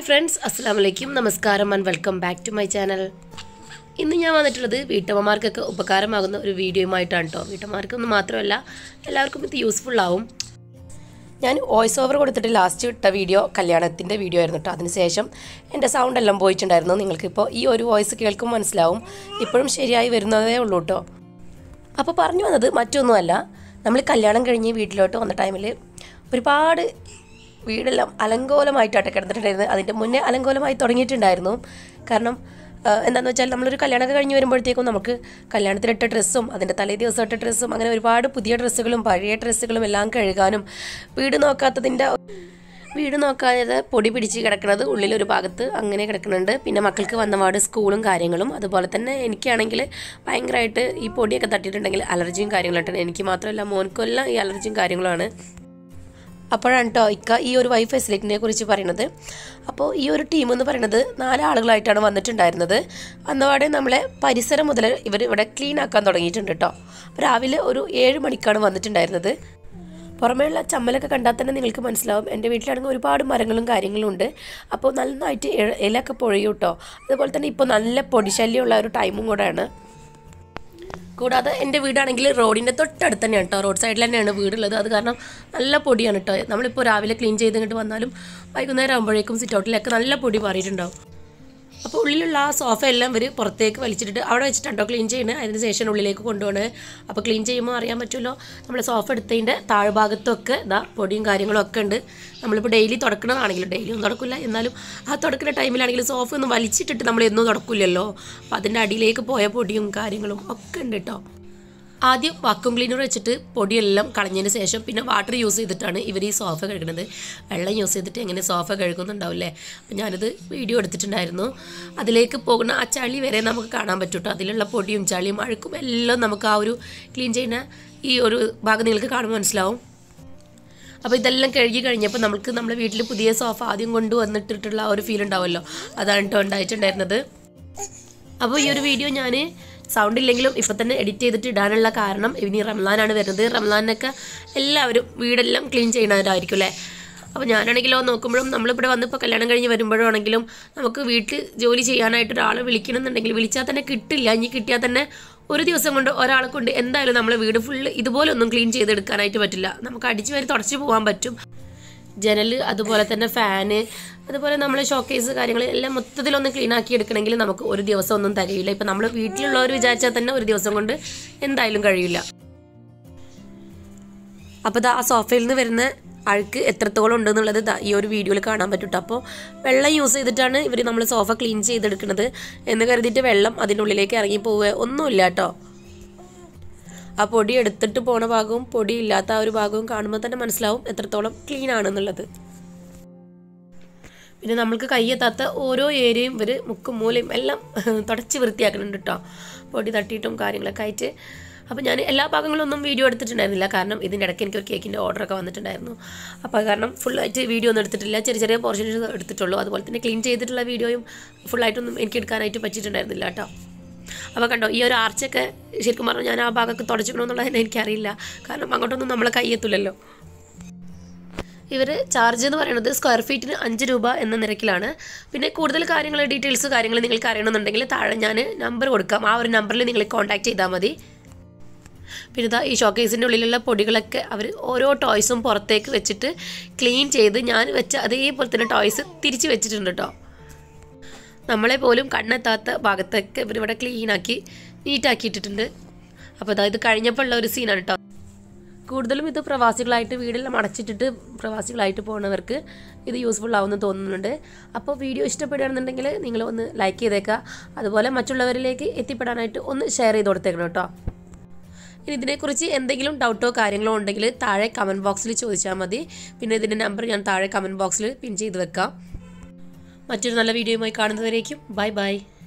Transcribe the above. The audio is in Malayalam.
ഹായ് ഫ്രണ്ട്സ് അസ്സാം വലൈക്കും നമസ്കാരം and welcome back to my channel ഇന്ന് ഞാൻ വന്നിട്ടുള്ളത് വീട്ടമ്മമാർക്കൊക്കെ ഉപകാരമാകുന്ന ഒരു വീഡിയോയുമായിട്ടാണ് കേട്ടോ വീട്ടമ്മമാർക്കൊന്നും മാത്രമല്ല എല്ലാവർക്കും ഇത് യൂസ്ഫുൾ ആവും ഞാൻ വോയിസ് ഓവർ കൊടുത്തിട്ട് ലാസ്റ്റ് ഇട്ട വീഡിയോ കല്യാണത്തിൻ്റെ വീഡിയോ ആയിരുന്നു കേട്ടോ അതിനുശേഷം എൻ്റെ സൗണ്ട് എല്ലാം പോയിട്ടുണ്ടായിരുന്നു നിങ്ങൾക്കിപ്പോൾ ഈ ഒരു വോയിസ് കേൾക്കുമ്പോൾ മനസ്സിലാവും ഇപ്പോഴും ശരിയായി വരുന്നതേ ഉള്ളൂ കേട്ടോ അപ്പോൾ പറഞ്ഞു വന്നത് മറ്റൊന്നുമല്ല നമ്മൾ കല്യാണം കഴിഞ്ഞ് വീട്ടിലോട്ട് വന്ന ടൈമിൽ ഒരുപാട് വീടെല്ലാം അലങ്കോലമായിട്ടാണ് കിടന്നിട്ടുണ്ടായിരുന്നത് അതിൻ്റെ മുന്നേ അലങ്കോലമായി തുടങ്ങിയിട്ടുണ്ടായിരുന്നു കാരണം ആ, എന്താണെന്ന് വെച്ചാൽ നമ്മളൊരു കല്യാണമൊക്കെ കഴിഞ്ഞ് വരുമ്പോഴത്തേക്കും നമുക്ക് കല്യാണത്തിനിട്ട ഡ്രസ്സും അതിൻ്റെ തലേ ദിവസം ഇട്ട ഡ്രസ്സും അങ്ങനെ ഒരുപാട് പുതിയ ഡ്രസ്സുകളും പഴയ ഡ്രസ്സുകളും എല്ലാം കഴുകാനും വീട് നോക്കാത്തതിൻ്റെ വീട് നോക്കാതെ പൊടി പിടിച്ച് കിടക്കുന്നത് ഉള്ളിലൊരു ഭാഗത്ത് അങ്ങനെ കിടക്കുന്നുണ്ട് പിന്നെ മക്കൾക്ക് വന്നപാട് സ്കൂളും കാര്യങ്ങളും അതുപോലെ തന്നെ എനിക്കാണെങ്കിൽ ഭയങ്കരമായിട്ട് ഈ പൊടിയൊക്കെ തട്ടിയിട്ടുണ്ടെങ്കിൽ അലർജിയും കാര്യങ്ങളായിട്ടാണ് എനിക്ക് മാത്രമല്ല മോൻക്കെല്ലാം ഈ അലർജിയും കാര്യങ്ങളുമാണ് അപ്പോഴാണ് കേട്ടോ ഇക്ക ഈ ഒരു വൈ ഫെസിലിറ്റിനെ കുറിച്ച് പറയുന്നത് അപ്പോൾ ഈ ഒരു ടീം എന്ന് പറയുന്നത് നാല് ആളുകളായിട്ടാണ് വന്നിട്ടുണ്ടായിരുന്നത് അന്നപാടെ നമ്മളെ പരിസരം മുതൽ ഇവർ ഇവിടെ ക്ലീൻ ആക്കാൻ തുടങ്ങിയിട്ടുണ്ട് കേട്ടോ രാവിലെ ഒരു ഏഴ് മണിക്കാണ് വന്നിട്ടുണ്ടായിരുന്നത് പുറമേയുള്ള ചമ്മലൊക്കെ കണ്ടാൽ തന്നെ നിങ്ങൾക്ക് മനസ്സിലാവും എൻ്റെ വീട്ടിലാണെങ്കിൽ ഒരുപാട് മരങ്ങളും കാര്യങ്ങളും ഉണ്ട് അപ്പോൾ നന്നായിട്ട് ഇല- ഇലയൊക്കെ പൊഴിയും കേട്ടോ അതുപോലെ തന്നെ ഇപ്പോൾ നല്ല പൊടിശല്യമുള്ള ഒരു ടൈമും കൂടെയാണ് കൂടാതെ എൻ്റെ വീടാണെങ്കിൽ റോഡിൻ്റെ തൊട്ടടുത്ത് തന്നെയാണ് കേട്ടോ റോഡ് സൈഡിൽ തന്നെയാണ് വീടുള്ളത് അത് കാരണം നല്ല പൊടിയാണ് കേട്ടോ നമ്മളിപ്പോൾ രാവിലെ ക്ലീൻ ചെയ്ത് ഇങ്ങോട്ട് വന്നാലും വൈകുന്നേരം ആകുമ്പോഴേക്കും സിറ്റ് ഔട്ടിലൊക്കെ നല്ല പൊടി മാറിയിട്ടുണ്ടാവും അപ്പോൾ ഉള്ളിലുള്ള ആ സോഫ എല്ലാം ഇവർ പുറത്തേക്ക് വലിച്ചിട്ടിട്ട് അവിടെ വെച്ചിട്ടുണ്ടോ ക്ലീൻ ചെയ്യുന്നത് അതിന് ശേഷം ഉള്ളിലേക്ക് കൊണ്ടുപോകണത് അപ്പോൾ ക്ലീൻ ചെയ്യുമ്പോൾ അറിയാൻ പറ്റുമല്ലോ നമ്മൾ സോഫ എടുത്തതിൻ്റെ താഴ്ഭാഗത്തൊക്കെ ഇതാ പൊടിയും കാര്യങ്ങളും ഒക്കെ ഉണ്ട് നമ്മളിപ്പോൾ ഡെയിലി തുടക്കണതാണെങ്കിലും ഡെയിലി ഒന്നും തുടക്കില്ല എന്നാലും ആ തുടക്കുന്ന ടൈമിലാണെങ്കിലും സോഫ ഒന്നും വലിച്ചിട്ടിട്ട് നമ്മൾ എന്നും തുടക്കില്ലല്ലോ അപ്പോൾ അതിൻ്റെ അടിയിലേക്ക് പോയ പൊടിയും കാര്യങ്ങളും ഒക്കെ ഉണ്ട് കേട്ടോ ആദ്യം വാക്യൂം ക്ലീനർ വെച്ചിട്ട് പൊടിയെല്ലാം കളഞ്ഞതിന് ശേഷം പിന്നെ വാട്ടർ യൂസ് ചെയ്തിട്ടാണ് ഇവർ ഈ സോഫ കഴുകുന്നത് വെള്ളം യൂസ് ചെയ്തിട്ട് എങ്ങനെ സോഫ കഴുകുന്നുണ്ടാവില്ലേ അപ്പം ഞാനത് വീഡിയോ എടുത്തിട്ടുണ്ടായിരുന്നു അതിലേക്ക് പോകുന്ന ആ ചളി വരെ നമുക്ക് കാണാൻ പറ്റും കേട്ടോ അതിലുള്ള പൊടിയും ചളിയും അഴുക്കും എല്ലാം നമുക്ക് ആ ഒരു ക്ലീൻ ചെയ്യുന്ന ഈ ഒരു ഭാഗം നിങ്ങൾക്ക് കാണുമ്പോൾ മനസ്സിലാവും അപ്പോൾ ഇതെല്ലാം കഴുകി കഴിഞ്ഞപ്പോൾ നമുക്ക് നമ്മുടെ വീട്ടിൽ പുതിയ സോഫ ആദ്യം കൊണ്ടുവന്നിട്ടിട്ടുള്ള ആ ഒരു ഫീൽ ഉണ്ടാവുമല്ലോ അതാണ് കേട്ടോ ഉണ്ടായിട്ടുണ്ടായിരുന്നത് അപ്പോൾ ഈ ഒരു വീഡിയോ ഞാൻ സൗണ്ട് ഇല്ലെങ്കിലും ഇപ്പം തന്നെ എഡിറ്റ് ചെയ്തിട്ട് ഇടാനുള്ള കാരണം ഇനി റംലാനാണ് വരുന്നത് റംലാനൊക്കെ എല്ലാവരും വീടെല്ലാം ക്ലീൻ ചെയ്യണവരായിരിക്കും അല്ലേ അപ്പോൾ ഞാനാണെങ്കിലോ നോക്കുമ്പോഴും നമ്മളിവിടെ വന്ന് ഇപ്പോൾ കല്യാണം കഴിഞ്ഞ് വരുമ്പോഴാണെങ്കിലും നമുക്ക് വീട്ടിൽ ജോലി ചെയ്യാനായിട്ട് ഒരാളെ വിളിക്കണമെന്നുണ്ടെങ്കിൽ വിളിച്ചാൽ തന്നെ കിട്ടില്ല ഇനി കിട്ടിയാൽ തന്നെ ഒരു ദിവസം കൊണ്ട് ഒരാളെ കൊണ്ട് എന്തായാലും നമ്മളെ വീട് ഫുള്ള് ഇതുപോലെ ഒന്നും ക്ലീൻ ചെയ്തെടുക്കാനായിട്ട് പറ്റില്ല നമുക്ക് അടിച്ചു വരി തുടച്ച് പോകാൻ പറ്റും ജനൽ അതുപോലെ തന്നെ ഫാന് അതുപോലെ നമ്മൾ ഷോക്കേസ് കാര്യങ്ങൾ എല്ലാം മൊത്തത്തിലൊന്ന് ക്ലീൻ ആക്കി എടുക്കണമെങ്കിൽ നമുക്ക് ഒരു ദിവസം ഒന്നും തികയില്ല ഇപ്പം നമ്മൾ വീട്ടിലുള്ളവർ വിചാരിച്ചാൽ തന്നെ ഒരു ദിവസം കൊണ്ട് എന്തായാലും കഴിയില്ല അപ്പോൾ ദാ ആ സോഫയിൽ നിന്ന് വരുന്ന അഴുക്ക് എത്രത്തോളം ഉണ്ടെന്നുള്ളത് ദാ ഈ ഒരു വീഡിയോയിൽ കാണാൻ പറ്റും അപ്പോൾ വെള്ളം യൂസ് ചെയ്തിട്ടാണ് ഇവർ നമ്മൾ സോഫ ക്ലീൻ ചെയ്തെടുക്കുന്നത് എന്ന് കരുതിയിട്ട് വെള്ളം അതിൻ്റെ ഉള്ളിലേക്ക് ഇറങ്ങി പോവുക ഒന്നുമില്ല കേട്ടോ ആ പൊടി എടുത്തിട്ട് പോണ ഭാഗവും പൊടി ഇല്ലാത്ത ആ ഒരു ഭാഗവും കാണുമ്പോൾ തന്നെ മനസ്സിലാവും എത്രത്തോളം ക്ലീൻ ആണെന്നുള്ളത് പിന്നെ നമ്മൾക്ക് കയ്യെത്താത്ത ഓരോ ഏരിയയും ഇവർ മുക്കും മൂലയും എല്ലാം തുടച്ച് വൃത്തിയാക്കുന്നുണ്ട് കേട്ടോ പൊടി തട്ടിയിട്ടും കാര്യങ്ങളൊക്കെ ആയിട്ട് അപ്പോൾ ഞാൻ എല്ലാ ഭാഗങ്ങളൊന്നും വീഡിയോ എടുത്തിട്ടുണ്ടായിരുന്നില്ല കാരണം ഇതിൻ്റെ ഇടയ്ക്ക് എനിക്കൊരു കേക്കിൻ്റെ ഓർഡറൊക്കെ വന്നിട്ടുണ്ടായിരുന്നു അപ്പോൾ അത് കാരണം ഫുള്ളായിട്ട് വീഡിയോ ഒന്നും എടുത്തിട്ടില്ല ചെറിയ ചെറിയ പോർഷൻസ് എടുത്തിട്ടുള്ളൂ അതുപോലെ തന്നെ ക്ലീൻ ചെയ്തിട്ടുള്ള വീഡിയോയും ഫുള്ളായിട്ടൊന്നും എനിക്ക് എടുക്കാനായിട്ട് പറ്റിയിട്ടുണ്ടായിരുന്നില്ല കേട്ടോ അപ്പോൾ കണ്ടോ ഈ ഒരു ആർച്ചൊക്കെ ശരിക്കും പറഞ്ഞാൽ ഞാൻ ആ ഭാഗമൊക്കെ തുടച്ചിക്കണമെന്നുള്ളത് എനിക്കറിയില്ല കാരണം അങ്ങോട്ടൊന്നും നമ്മളെ കയ്യെത്തില്ലല്ലോ ഇവർ ചാർജ് എന്ന് പറയുന്നത് സ്ക്വയർ ഫീറ്റിന് അഞ്ച് രൂപ എന്ന നിരക്കിലാണ് പിന്നെ കൂടുതൽ കാര്യങ്ങൾ ഡീറ്റെയിൽസ് കാര്യങ്ങൾ നിങ്ങൾക്ക് അറിയണമെന്നുണ്ടെങ്കിൽ താഴെ ഞാൻ നമ്പർ കൊടുക്കാം ആ ഒരു നമ്പറിൽ നിങ്ങൾ കോൺടാക്ട് ചെയ്താൽ മതി പിന്നെ ഇതാ ഈ ഷോക്കേസിൻ്റെ ഉള്ളിലുള്ള പൊടികളൊക്കെ അവർ ഓരോ ടോയ്സും പുറത്തേക്ക് വെച്ചിട്ട് ക്ലീൻ ചെയ്ത് ഞാൻ വെച്ച അതേപോലെ തന്നെ ടോയ്സ് തിരിച്ച് വെച്ചിട്ടുണ്ട് കേട്ടോ നമ്മളെ പോലും കണ്ണെത്താത്ത ഭാഗത്തൊക്കെ ഇവരിവിടെ ക്ലീനാക്കി നീറ്റാക്കി ഇട്ടിട്ടുണ്ട് അപ്പോൾ അതായത് കഴിഞ്ഞപ്പോൾ ഉള്ള ഒരു സീനാണ് കേട്ടോ കൂടുതലും ഇത് പ്രവാസികളായിട്ട് വീടെല്ലാം അടച്ചിട്ടിട്ട് പ്രവാസികളായിട്ട് പോകുന്നവർക്ക് ഇത് യൂസ്ഫുൾ ആവുമെന്ന് തോന്നുന്നുണ്ട് അപ്പോൾ വീഡിയോ ഇഷ്ടപ്പെടുകയാണെന്നുണ്ടെങ്കിൽ നിങ്ങൾ ഒന്ന് ലൈക്ക് ചെയ്തേക്കുക അതുപോലെ മറ്റുള്ളവരിലേക്ക് എത്തിപ്പെടാനായിട്ട് ഒന്ന് ഷെയർ ചെയ്ത് കൊടുത്തേക്കണം കേട്ടോ ഇനി ഇതിനെക്കുറിച്ച് എന്തെങ്കിലും ഡൗട്ടോ കാര്യങ്ങളോ ഉണ്ടെങ്കിൽ താഴെ കമൻറ്റ് ബോക്സിൽ ചോദിച്ചാൽ മതി പിന്നെ ഇതിൻ്റെ നമ്പർ ഞാൻ താഴെ കമൻറ്റ് ബോക്സിൽ പിൻ ചെയ്ത് വെക്കാം മറ്റൊരു നല്ല വീഡിയോയുമായി കാണുന്നവരേക്കും ബൈ ബൈ